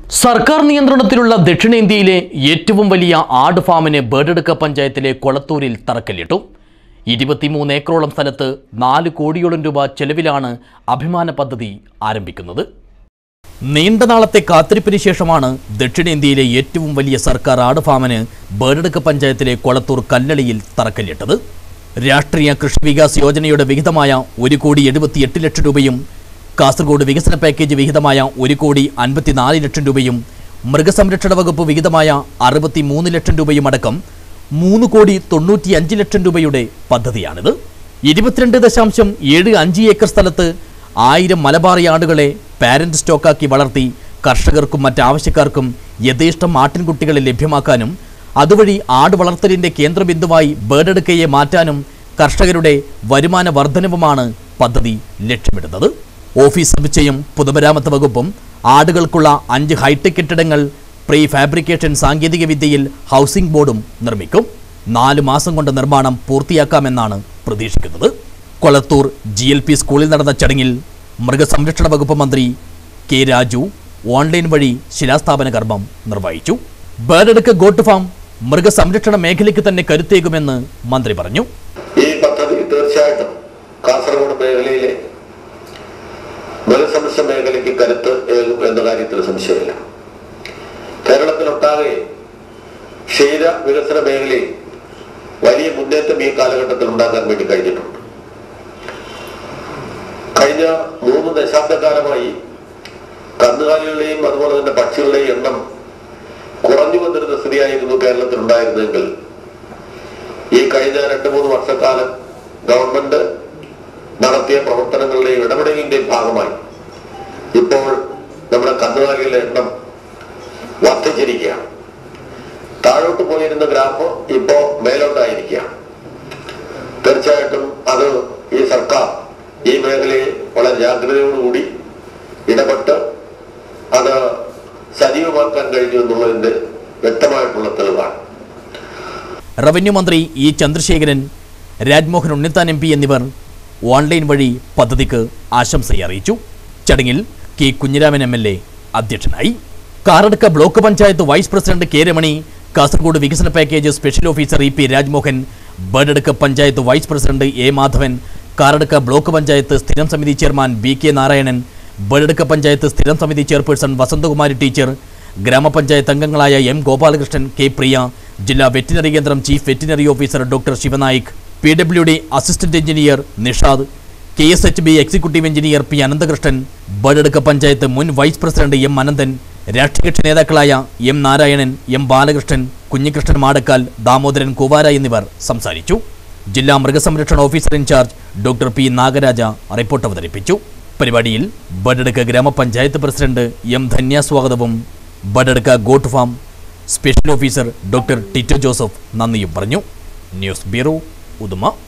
സർക്കാർ നിയന്ത്രണത്തിലുള്ള ദക്ഷിണേന്ത്യയിലെ ഏറ്റവും വലിയ ആട് ഫാമിന് ബേഡെടുക്ക പഞ്ചായത്തിലെ കൊളത്തൂരിൽ തറക്കല്ലിട്ടു ഇരുപത്തിമൂന്ന് ഏക്കറോളം സ്ഥലത്ത് നാല് കോടിയോളം രൂപ ചെലവിലാണ് അഭിമാന പദ്ധതി ആരംഭിക്കുന്നത് നീണ്ട നാളത്തെ കാത്തിരിപ്പിന് ശേഷമാണ് ദക്ഷിണേന്ത്യയിലെ ഏറ്റവും വലിയ സർക്കാർ ആട് ഫാമിന് ബേഡെടുക്ക പഞ്ചായത്തിലെ കൊളത്തൂർ കല്ലളിയിൽ തറക്കല്ലിട്ടത് രാഷ്ട്രീയ കൃഷി വികാസ് യോജനയുടെ വിഹിതമായ ഒരു കോടി എഴുപത്തിയെട്ട് ലക്ഷം രൂപയും കാസർഗോഡ് വികസന പാക്കേജ് വിഹിതമായ ഒരു കോടി അൻപത്തിനാല് ലക്ഷം രൂപയും മൃഗസംരക്ഷണ വകുപ്പ് വിഹിതമായ അറുപത്തി മൂന്ന് ലക്ഷം രൂപയും അടക്കം മൂന്ന് കോടി തൊണ്ണൂറ്റി അഞ്ച് ലക്ഷം രൂപയുടെ പദ്ധതിയാണിത് ഇരുപത്തിരണ്ട് ദശാംശം ഏഴ് അഞ്ച് ഏക്കർ സ്ഥലത്ത് ആയിരം മലബാറി ആടുകളെ പാരന്റ് സ്റ്റോക്കാക്കി വളർത്തി കർഷകർക്കും മറ്റാവശ്യക്കാർക്കും യഥേഷ്ടം ആട്ടിൻകുട്ടികളെ ലഭ്യമാക്കാനും അതുവഴി ആട് വളർത്തലിന്റെ കേന്ദ്രബിന്ദുവായി ബേഡെടുക്കയെ മാറ്റാനും കർഷകരുടെ വരുമാന വർധനവുമാണ് പദ്ധതി ലക്ഷ്യമിടുന്നത് ഓഫീസ് സമുച്ചയം പൊതുമരാമത്ത് വകുപ്പും ആടുകൾക്കുള്ള അഞ്ച് ഹൈടെക് കെട്ടിടങ്ങൾ പ്രീ ഫാബ്രിക്കേഷൻ സാങ്കേതിക വിദ്യയിൽ ഹൗസിംഗ് ബോർഡും നിർമ്മിക്കും നാല് മാസം കൊണ്ട് നിർമ്മാണം പൂർത്തിയാക്കാമെന്നാണ് പ്രതീക്ഷിക്കുന്നത് കൊളത്തൂർ ജി എൽ പി സ്കൂളിൽ നടന്ന ചടങ്ങിൽ മൃഗസംരക്ഷണ വകുപ്പ് മന്ത്രി കെ രാജു ഓൺലൈൻ വഴി ശിലാസ്ഥാപന കർമ്മം നിർവഹിച്ചു ബേഡെടുക്ക ഗോട്ട് ഫാം മൃഗസംരക്ഷണ മേഖലയ്ക്ക് തന്നെ കരുത്തേകുമെന്ന് മന്ത്രി പറഞ്ഞു ഈ പദ്ധതി തീർച്ചയായിട്ടും കാസർഗോഡ് മേഖലയിലെ മൃഗസംരക്ഷണ മേഖലയ്ക്ക് കരുത്ത് ഏകും എന്ന കാര്യത്തിൽ സംശയമില്ല കേരളത്തിലൊട്ടാകെ ക്ഷീര വികസന മേഖലയിൽ വലിയ മുന്നേറ്റം ഈ കാലഘട്ടത്തിൽ ഉണ്ടാക്കാൻ വേണ്ടി കഴിഞ്ഞിട്ടുണ്ട് കഴിഞ്ഞ മൂന്ന് ദശാബ്ദക്കാലമായി കന്നുകാലികളുടെയും അതുപോലെ തന്നെ പക്ഷികളുടെയും എണ്ണം കുറഞ്ഞു വന്നിരുന്ന സ്ഥിതിയായിരുന്നു കേരളത്തിൽ ഉണ്ടായിരുന്നെങ്കിൽ ഈ കഴിഞ്ഞ രണ്ട് മൂന്ന് വർഷക്കാലം ഗവൺമെന്റ് നടത്തിയ പ്രവർത്തനങ്ങളുടെയും ഇടപെടലിന്റെയും ഭാഗമായി ഇപ്പോൾ നമ്മുടെ കന്നുകാലികളുടെ എണ്ണം വർദ്ധിച്ചിരിക്കുകയാണ് താഴോട്ട് പോയിരുന്ന ഗ്രാഫ് ഇപ്പോ മേലോട്ടായിരിക്കുകയാണ് തീർച്ചയായിട്ടും അത് ഈ സർക്കാർ ഈ മേഖലയെ വളരെ ജാഗ്രതയോടുകൂടി ഇടപെട്ട് അത് സജീവമാക്കാൻ കഴിഞ്ഞു എന്നുള്ളതിന്റെ വ്യക്തമായിട്ടുള്ള തെളിവാണ് റവന്യൂ മന്ത്രി E Chandrasekharan Rajmohan Unnithan M P എന്നിവർ ഓൺലൈൻ വഴി പദ്ധതിക്ക് ആശംസയറിയിച്ചു ചടങ്ങിൽ K Kunhiraman M L A അധ്യക്ഷനായി Karadukka block panchayat vice president K Ramani Kasaragod വികസന package special officer E P Rajmohan Bedadukka panchayat vice president A Madhavan Karadukka block panchayat സ്ഥിരം സമിതി chairman B K Narayanan Bedadukka panchayat സ്ഥിരം സമിതി ചെയർപേഴ്സൺ വസന്തകുമാരി ടീച്ചർ ഗ്രാമപഞ്ചായത്ത് അംഗങ്ങളായ എം ഗോപാലകൃഷ്ണൻ കെ പ്രിയ ജില്ലാ വെറ്റിനറി കേന്ദ്രം chief veterinary officer doctor Shivanayik P W D assistant engineer Nishad K S H B executive engineer P Ananthakrishnan Bedadukka panchayat മുൻ vice president M Ananthan രാഷ്ട്രീയകക്ഷി നേതാക്കളായ എം നാരായണൻ എം ബാലകൃഷ്ണൻ കുഞ്ഞികൃഷ്ണൻ മാടക്കാൽ ദാമോദരൻ കുവാര എന്നിവർ സംസാരിച്ചു ജില്ലാ മൃഗസംരക്ഷണ officer in charge doctor P Nagaraja report അവതരിപ്പിച്ചു പരിപാടിയിൽ ബഡടുക്ക ഗ്രാമപഞ്ചായത്ത് പ്രസിഡന്റ് എം ധന്യ സ്വാഗതവും Bedadukka goat farm special officer doctor Tito Joseph നന്ദിയും പറഞ്ഞു ന്യൂസ് ബ്യൂറോ ഉദുമ